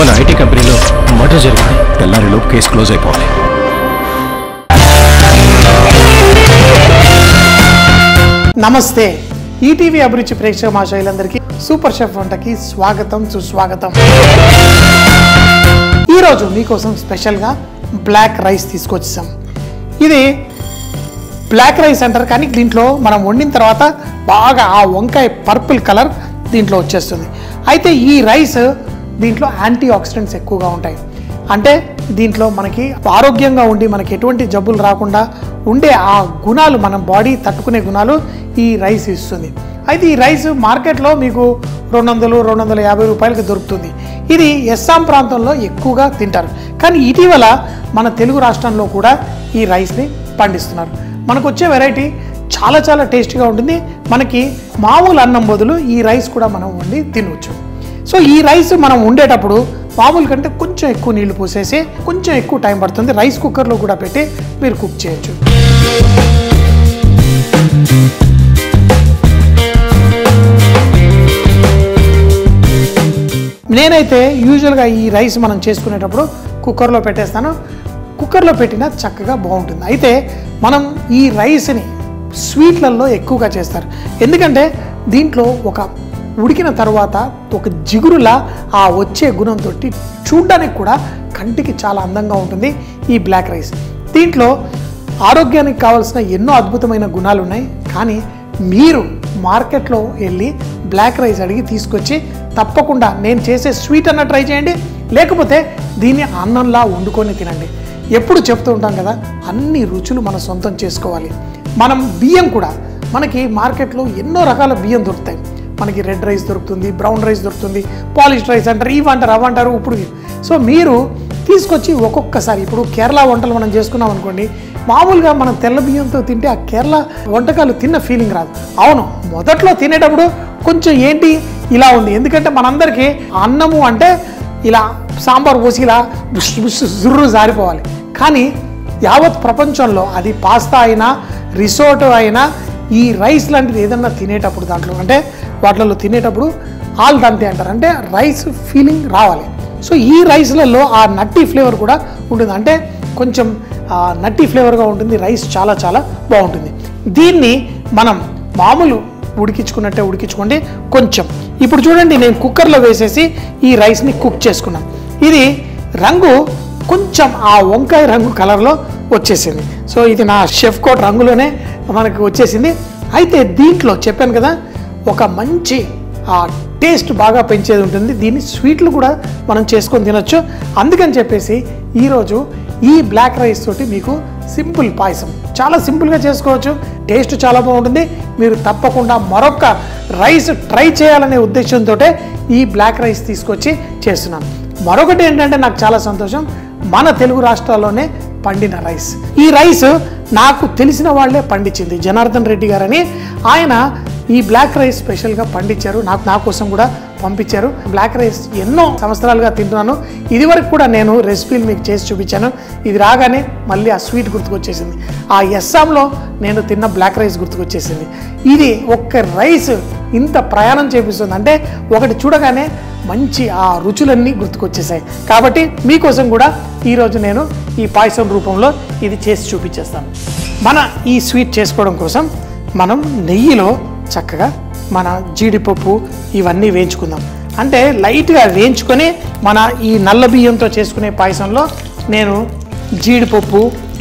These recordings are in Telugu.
మన ఐటీ కంపెనీలో మర్డర్ జరిగింది తెల్లారిలో కేసు క్లోజ్ అయిపోవాలి నమస్తే ఈటీవీ అభిరుచి ప్రేక్షక మాషాయిలందరికీ సూపర్ షెఫ్ వంటకి స్వాగతం సుస్వాగతం ఈరోజు మీకోసం స్పెషల్గా బ్లాక్ రైస్ తీసుకొచ్చాం ఇది బ్లాక్ రైస్ అంటారు కానీ దీంట్లో మనం వండిన తర్వాత బాగా ఆ వంకాయ పర్పుల్ కలర్ దీంట్లో వచ్చేస్తుంది అయితే ఈ రైస్ దీంట్లో యాంటీ ఆక్సిడెంట్స్ ఎక్కువగా ఉంటాయి అంటే దీంట్లో మనకి ఆరోగ్యంగా ఉండి మనకి ఎటువంటి జబ్బులు రాకుండా ఉండే ఆ గుణాలు మన బాడీ తట్టుకునే గుణాలు ఈ రైస్ ఇస్తుంది అయితే ఈ రైస్ మార్కెట్లో మీకు రెండు వందలు రెండు వందల యాభై రూపాయలకి దొరుకుతుంది ఇది ఎస్సాం ప్రాంతంలో ఎక్కువగా తింటారు కానీ ఇటీవల మన తెలుగు రాష్ట్రంలో కూడా ఈ రైస్ని పండిస్తున్నారు మనకు వచ్చే వెరైటీ చాలా చాలా టేస్టీగా ఉంటుంది మనకి మామూలు అన్నం బదులు ఈ రైస్ కూడా మనం వండి తినవచ్చు సో ఈ రైస్ మనం వండేటప్పుడు మామూలు కంటే కొంచెం ఎక్కువ నీళ్లు పోసేసి కొంచెం ఎక్కువ టైం పడుతుంది రైస్ కుక్కర్లో కూడా పెట్టి మీరు కుక్ చేయొచ్చు నేనైతే యూజువల్గా ఈ రైస్ మనం చేసుకునేటప్పుడు కుక్కర్లో పెట్టేస్తాను కుక్కర్లో పెట్టినా చక్కగా బాగుంటుంది అయితే మనం ఈ రైస్ని స్వీట్లలో ఎక్కువగా చేస్తారు ఎందుకంటే దీంట్లో ఒక ఉడికిన తర్వాత ఒక జిగురులా ఆ వచ్చే గుణంతో చూడ్డానికి కూడా కంటికి చాలా అందంగా ఉంటుంది ఈ బ్లాక్ రైస్ దీంట్లో ఆరోగ్యానికి కావాల్సిన ఎన్నో అద్భుతమైన గుణాలు ఉన్నాయి కానీ మీరు మార్కెట్లో వెళ్ళి బ్లాక్ రైస్ అడిగి తీసుకొచ్చి తప్పకుండా నేను చేసే స్వీట్ అన్న ట్రై చేయండి లేకపోతే దీన్ని అన్నంలా వండుకొని తినండి ఎప్పుడు చెప్తూ ఉంటాం కదా అన్ని రుచులు మన సొంతం చేసుకోవాలి మనం బియ్యం కూడా మనకి మార్కెట్లో ఎన్నో రకాల బియ్యం దొరుకుతాయి మనకి రెడ్ రైస్ దొరుకుతుంది బ్రౌన్ రైస్ దొరుకుతుంది పాలిష్డ్ రైస్ అంటారు ఇవి అంటారు అవి అంటారు ఇప్పుడు సో మీరు తీసుకొచ్చి ఒక్కొక్కసారి ఇప్పుడు కేరళ వంటలు మనం చేసుకున్నాం అనుకోండి మామూలుగా మనం తెల్ల బియ్యంతో తింటే ఆ కేరళ వంటకాలు తిన్న ఫీలింగ్ రాదు అవును మొదట్లో తినేటప్పుడు కొంచెం ఏంటి ఇలా ఉంది ఎందుకంటే మనందరికీ అన్నము అంటే ఇలా సాంబార్ పోసి ఇలా బుష్ బుష్ జుర్రు జారిపోవాలి కానీ యావత్ ప్రపంచంలో అది పాస్తా అయినా రిసోర్ట్ అయినా ఈ రైస్ లాంటిది ఏదన్నా తినేటప్పుడు దాంట్లో అంటే వాటిలలో తినేటప్పుడు ఆల్ దంతే అంటారు అంటే రైస్ ఫీలింగ్ రావాలి సో ఈ రైస్లలో ఆ నట్టి ఫ్లేవర్ కూడా ఉంటుంది అంటే కొంచెం ఆ, నట్టి ఫ్లేవర్గా ఉంటుంది రైస్ చాలా చాలా బాగుంటుంది దీన్ని మనం మామూలు ఉడికించుకున్నట్టే ఉడికించుకోండి కొంచెం ఇప్పుడు చూడండి నేను కుక్కర్లో వేసేసి ఈ రైస్ని కుక్ చేసుకున్నాను ఇది రంగు కొంచెం ఆ వంకాయ రంగు కలర్లో వచ్చేసింది సో ఇది నా షెఫ్ కోట్ రంగులోనే మనకు వచ్చేసింది అయితే దీంట్లో చెప్పాను కదా ఒక మంచి ఆ టేస్ట్ బాగా పెంచేది ఉంటుంది దీన్ని స్వీట్లు కూడా మనం చేసుకొని తినొచ్చు అందుకని చెప్పేసి ఈరోజు ఈ బ్లాక్ రైస్ తోటి మీకు సింపుల్ పాయసం చాలా సింపుల్గా చేసుకోవచ్చు టేస్ట్ చాలా బాగుంటుంది మీరు తప్పకుండా మరొక రైస్ ట్రై చేయాలనే ఉద్దేశంతో ఈ బ్లాక్ రైస్ తీసుకొచ్చి చేస్తున్నాను మరొకటి ఏంటంటే నాకు చాలా సంతోషం మన తెలుగు రాష్ట్రాల్లోనే పండిన రైస్ ఈ రైస్ నాకు తెలిసిన వాళ్ళే పండించింది జనార్దన్ రెడ్డి గారని ఆయన ఈ బ్లాక్ రైస్ స్పెషల్గా పండించారు నాకు నా కోసం కూడా పంపించారు బ్లాక్ రైస్ ఎన్నో సంవత్సరాలుగా తింటున్నాను ఇదివరకు కూడా నేను రెసిపీలు మీకు చేసి చూపించాను ఇది రాగానే మళ్ళీ ఆ స్వీట్ గుర్తుకొచ్చేసింది ఆ ఎస్సాంలో నేను తిన్న బ్లాక్ రైస్ గుర్తుకొచ్చేసింది ఇది ఒక్క రైస్ ఇంత ప్రయాణం చేపిస్తుంది అంటే ఒకటి చూడగానే మంచి ఆ రుచులన్నీ గుర్తుకొచ్చేసాయి కాబట్టి మీకోసం కూడా ఈరోజు నేను ఈ పాయసం రూపంలో ఇది చేసి చూపించేస్తాను మన ఈ స్వీట్ చేసుకోవడం కోసం మనం నెయ్యిలో చక్కగా మన జీడిపప్పు ఇవన్నీ వేయించుకుందాం అంటే లైట్గా వేయించుకొని మన ఈ నల్ల బియ్యంతో చేసుకునే పాయసంలో నేను జీడిపప్పు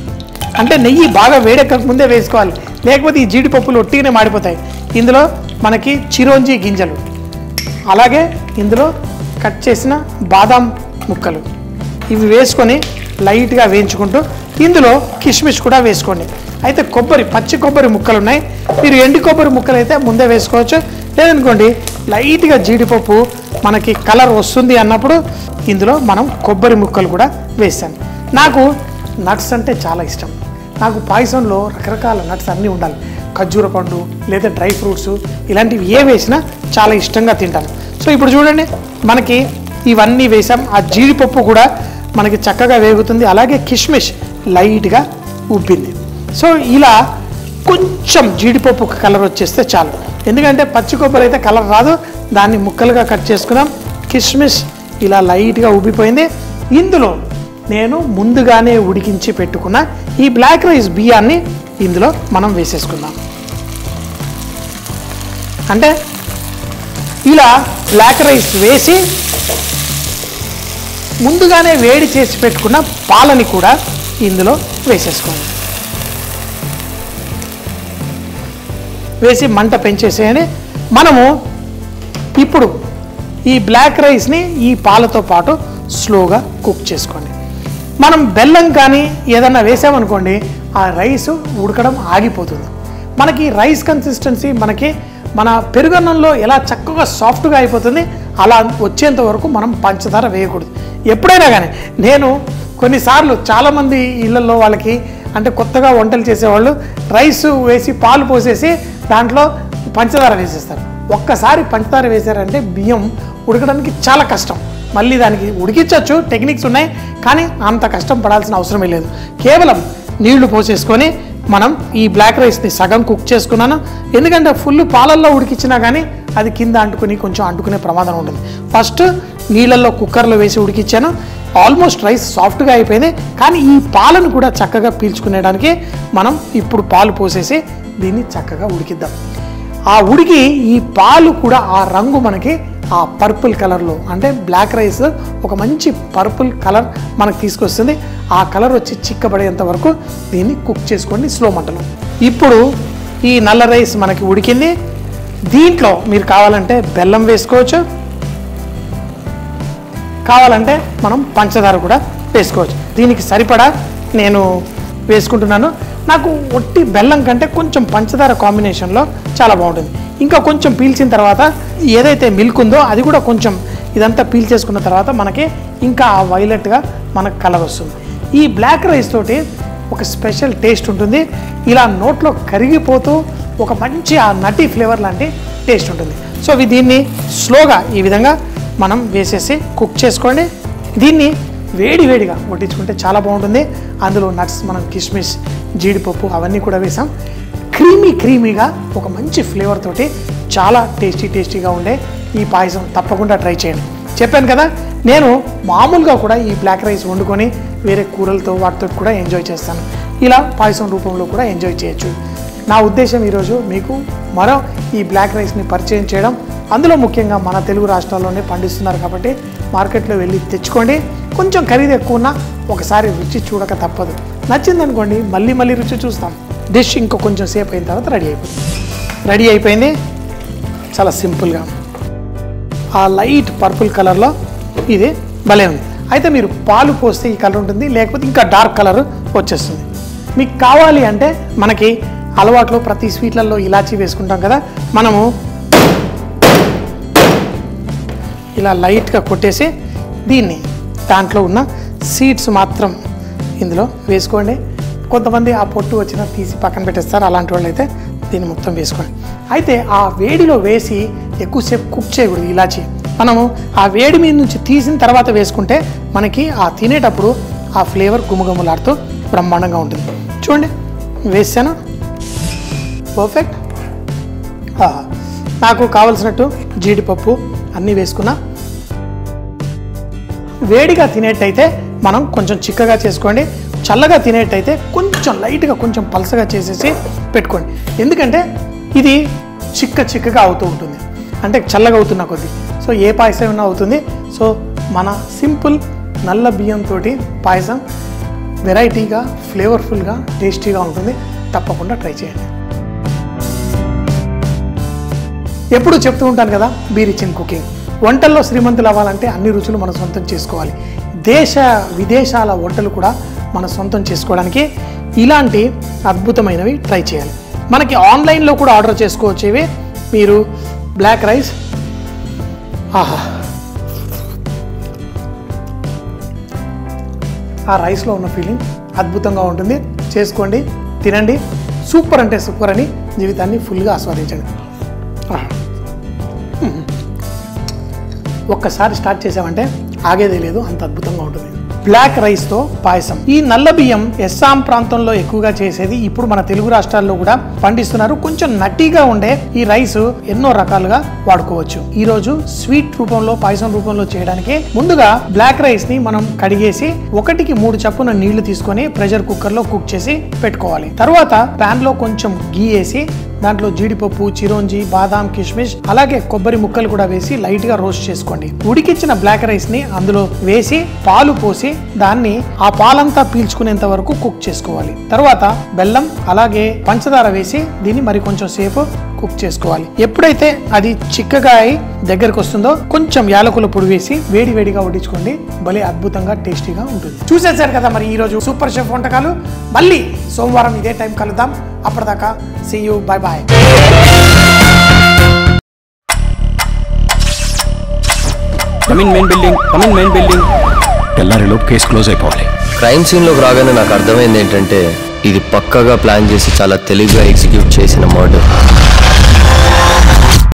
అంటే నెయ్యి బాగా వేడెక్కక ముందే వేసుకోవాలి లేకపోతే ఈ జీడిపప్పులు ఒట్టిగానే మాడిపోతాయి ఇందులో మనకి చిరోంజి గింజలు అలాగే ఇందులో కట్ చేసిన బాదాం ముక్కలు ఇవి వేసుకొని లైట్గా వేయించుకుంటూ ఇందులో కిష్మిష్ కూడా వేసుకోండి అయితే కొబ్బరి పచ్చి కొబ్బరి ముక్కలు ఉన్నాయి మీరు ఎండి కొబ్బరి ముక్కలు అయితే ముందే వేసుకోవచ్చు లేదనుకోండి లైట్గా జీడిపప్పు మనకి కలర్ వస్తుంది అన్నప్పుడు ఇందులో మనం కొబ్బరి ముక్కలు కూడా వేసాను నాకు నట్స్ అంటే చాలా ఇష్టం నాకు పాయసంలో రకరకాల నట్స్ అన్నీ ఉండాలి ఖర్జూర పండు లేదా డ్రై ఫ్రూట్స్ ఇలాంటివి ఏ వేసినా చాలా ఇష్టంగా తింటాను సో ఇప్పుడు చూడండి మనకి ఇవన్నీ వేసాం ఆ జీడిపప్పు కూడా మనకి చక్కగా వేగుతుంది అలాగే కిష్మిష్ లైట్గా ఉబ్బింది సో ఇలా కొంచెం జీడిపప్పు కలర్ వచ్చేస్తే చాలు ఎందుకంటే పచ్చి కొబ్బరి అయితే కలర్ రాదు దాన్ని ముక్కలుగా కట్ చేసుకున్నాం కిస్మిస్ ఇలా లైట్గా ఉబ్బిపోయింది ఇందులో నేను ముందుగానే ఉడికించి పెట్టుకున్న ఈ బ్లాక్ రైస్ బియ్యాన్ని ఇందులో మనం వేసేసుకుందాం అంటే ఇలా బ్లాక్ రైస్ వేసి ముందుగానే వేడి చేసి పెట్టుకున్న పాలని కూడా ఇందులో వేసేసుకోండి వేసి మంట పెంచేసేయని మనము ఇప్పుడు ఈ బ్లాక్ రైస్ని ఈ పాలతో పాటు స్లోగా కుక్ చేసుకోండి మనం బెల్లం కానీ ఏదన్నా వేసామనుకోండి ఆ రైస్ ఉడకడం ఆగిపోతుంది మనకి రైస్ కన్సిస్టెన్సీ మనకి మన పెరుగన్నంలో ఎలా చక్కగా సాఫ్ట్గా అయిపోతుంది అలా వచ్చేంత వరకు మనం పంచదార వేయకూడదు ఎప్పుడైనా కానీ నేను కొన్నిసార్లు చాలామంది ఇళ్ళల్లో వాళ్ళకి అంటే కొత్తగా వంటలు చేసేవాళ్ళు రైస్ వేసి పాలు పోసేసి దాంట్లో పంచదార వేసేస్తారు ఒక్కసారి పంచదార వేశారంటే బియ్యం ఉడకడానికి చాలా కష్టం మళ్ళీ దానికి ఉడికించవచ్చు టెక్నిక్స్ ఉన్నాయి కానీ అంత కష్టం పడాల్సిన అవసరమే లేదు కేవలం నీళ్లు పోసేసుకొని మనం ఈ బ్లాక్ రైస్ని సగం కుక్ చేసుకున్నాను ఎందుకంటే ఫుల్ పాలల్లో ఉడికించినా కానీ అది కింద అంటుకుని కొంచెం అంటుకునే ప్రమాదం ఉంటుంది ఫస్ట్ నీళ్ళల్లో కుక్కర్లో వేసి ఉడికించాను ఆల్మోస్ట్ రైస్ సాఫ్ట్గా అయిపోయింది కానీ ఈ పాలను కూడా చక్కగా పీల్చుకునేడానికి మనం ఇప్పుడు పాలు పోసేసి దీన్ని చక్కగా ఉడికిద్దాం ఆ ఉడికి ఈ పాలు కూడా ఆ రంగు మనకి ఆ పర్పుల్ కలర్లో అంటే బ్లాక్ రైస్ ఒక మంచి పర్పుల్ కలర్ మనకు తీసుకొస్తుంది ఆ కలర్ వచ్చి చిక్కబడేంత వరకు దీన్ని కుక్ చేసుకోండి స్లో మంటలో ఇప్పుడు ఈ నల్ల రైస్ మనకి ఉడికింది దీంట్లో మీరు కావాలంటే బెల్లం వేసుకోవచ్చు కావాలంటే మనం పంచదార కూడా వేసుకోవచ్చు దీనికి సరిపడా నేను వేసుకుంటున్నాను నాకు ఒట్టి బెల్లం కంటే కొంచెం పంచదార కాంబినేషన్లో చాలా బాగుంటుంది ఇంకా కొంచెం పీల్చిన తర్వాత ఏదైతే మిల్క్ ఉందో అది కూడా కొంచెం ఇదంతా పీల్ చేసుకున్న తర్వాత మనకి ఇంకా ఆ వైలెట్గా మనకు కలర్ వస్తుంది ఈ బ్లాక్ రైస్ తోటి ఒక స్పెషల్ టేస్ట్ ఉంటుంది ఇలా నోట్లో కరిగిపోతూ ఒక మంచి ఆ నటీ ఫ్లేవర్ లాంటి టేస్ట్ ఉంటుంది సో ఇవి దీన్ని స్లోగా ఈ విధంగా మనం వేసేసి కుక్ చేసుకోండి దీన్ని వేడి వేడిగా వడ్డించుకుంటే చాలా బాగుంటుంది అందులో నట్స్ మనం కిస్మిస్ జీడిపప్పు అవన్నీ కూడా వేసాం క్రీమీ క్రీమీగా ఒక మంచి ఫ్లేవర్ తోటి చాలా టేస్టీ టేస్టీగా ఉండే ఈ పాయసం తప్పకుండా ట్రై చేయండి చెప్పాను కదా నేను మామూలుగా కూడా ఈ బ్లాక్ రైస్ వండుకొని వేరే కూరలతో వాటితో కూడా ఎంజాయ్ చేస్తాను ఇలా పాయసం రూపంలో కూడా ఎంజాయ్ చేయొచ్చు నా ఉద్దేశం ఈరోజు మీకు మరో ఈ బ్లాక్ రైస్ని పరిచయం చేయడం అందులో ముఖ్యంగా మన తెలుగు రాష్ట్రాల్లోనే పండిస్తున్నారు కాబట్టి మార్కెట్లో వెళ్ళి తెచ్చుకోండి కొంచెం ఖరీదు ఎక్కువ ఉన్నా ఒకసారి రుచి చూడక తప్పదు నచ్చిందనుకోండి మళ్ళీ మళ్ళీ రుచి చూస్తాం డిష్ ఇంకో కొంచెం సేపు అయిన తర్వాత రెడీ అయిపోయింది రెడీ అయిపోయింది చాలా సింపుల్గా ఆ లైట్ పర్పుల్ కలర్లో ఇది భలే ఉంది అయితే మీరు పాలు పోస్తే ఈ కలర్ ఉంటుంది లేకపోతే ఇంకా డార్క్ కలర్ వచ్చేస్తుంది మీకు కావాలి అంటే మనకి అలవాట్లో ప్రతి స్వీట్లలో ఇలాచీ వేసుకుంటాం కదా మనము ఇలా లైట్గా కొట్టేసి దీన్ని దాంట్లో ఉన్న సీడ్స్ మాత్రం ఇందులో వేసుకోండి కొంతమంది ఆ పొట్టు వచ్చినా తీసి పక్కన పెట్టేస్తారు అలాంటి వాళ్ళు అయితే దీన్ని మొత్తం వేసుకోండి అయితే ఆ వేడిలో వేసి ఎక్కువసేపు కుక్ చేయకూడదు ఇలాచి మనము ఆ వేడి మీద నుంచి తీసిన తర్వాత వేసుకుంటే మనకి ఆ తినేటప్పుడు ఆ ఫ్లేవర్ గుమగుమలాడుతూ బ్రహ్మాండంగా ఉంటుంది చూడండి వేసాను పర్ఫెక్ట్ ఆహా. నాకు కావలసినట్టు జీడిపప్పు అన్నీ వేసుకున్నా వేడిగా తినేటైతే మనం కొంచెం చిక్కగా చేసుకోండి చల్లగా తినేటైతే కొంచెం లైట్గా కొంచెం పలసగా చేసేసి పెట్టుకోండి ఎందుకంటే ఇది చిక్క చిక్కగా అవుతూ ఉంటుంది అంటే చల్లగా అవుతున్న కొద్దీ సో ఏ పాయసం అయినా అవుతుంది సో మన సింపుల్ నల్ల బియ్యంతో పాయసం వెరైటీగా ఫ్లేవర్ఫుల్గా టేస్టీగా ఉంటుంది తప్పకుండా ట్రై చేయండి ఎప్పుడు చెప్తూ ఉంటాను కదా బీ రిచ్ ఇన్ కుకింగ్ వంటల్లో శ్రీమంతులు అవ్వాలంటే అన్ని రుచులు మనం సొంతం చేసుకోవాలి దేశ విదేశాల వంటలు కూడా మన సొంతం చేసుకోవడానికి ఇలాంటి అద్భుతమైనవి ట్రై చేయాలి మనకి ఆన్లైన్లో కూడా ఆర్డర్ చేసుకోవచ్చు ఇవి మీరు బ్లాక్ రైస్ ఆహా ఆ రైస్లో ఉన్న ఫీలింగ్ అద్భుతంగా ఉంటుంది చేసుకోండి తినండి సూపర్ అంటే సూపర్ అని జీవితాన్ని ఫుల్గా ఆస్వాదించండి ఆహా. మ్మ్. ఒక్కసారి స్టార్ట్ చేసామంటే ఆగేదే లేదు అంత అద్భుతంగా ఉంటుంది బ్లాక్ రైస్ తో పాయసం ఈ నల్ల బియ్యం ఎస్సాం ప్రాంతంలో ఎక్కువగా చేసేది ఇప్పుడు మన తెలుగు రాష్ట్రాల్లో కూడా పండిస్తున్నారు కొంచెం నట్టిగా ఉండే ఈ రైస్ ఎన్నో రకాలుగా వాడుకోవచ్చు ఈ రోజు స్వీట్ రూపంలో పాయసం రూపంలో చేయడానికి ముందుగా బ్లాక్ రైస్ ని మనం కడిగేసి ఒకటికి మూడు చప్పున నీళ్లు తీసుకొని ప్రెషర్ కుక్కర్ లో కుక్ చేసి పెట్టుకోవాలి తర్వాత పాన్ లో కొంచెం గీ వేసి దాంట్లో జీడిపప్పు చిరోంజి బాదాం కిస్మిస్ అలాగే కొబ్బరి ముక్కలు కూడా వేసి లైట్ గా రోస్ట్ చేసుకోండి ఉడికించిన బ్లాక్ రైస్ ని అందులో వేసి పాలు పోసి దాన్ని ఆ పాలంతా పీల్చుకునేంత వరకు కుక్ చేసుకోవాలి తర్వాత బెల్లం అలాగే పంచదార వేసి దీన్ని మరి కొంచెం సేపు కుక్ చేసుకోవాలి ఎప్పుడైతే అది చిక్కగా అయి దగ్గరకు వస్తుందో కొంచెం యాలకుల పొడి వేసి వేడి వేడిగా వడ్డించుకోండి భలే అద్భుతంగా టేస్టీగా ఉంటుంది చూసేశారు కదా మరి ఈ రోజు సూపర్ షెఫ్ వంటకాలు మళ్ళీ సోమవారం ఇదే టైం కలుద్దాం అప్పటిదాకా see you bye bye come in main building come in main building తెల్లారిలోపు కేసు క్లోజ్ అయిపోవాలి క్రైమ్ సీన్లోకి రాగానే నాకు అర్థమైంది ఏంటంటే ఇది పక్కగా ప్లాన్ చేసి చాలా తెలివిగా ఎగ్జిక్యూట్ చేసిన మర్డర్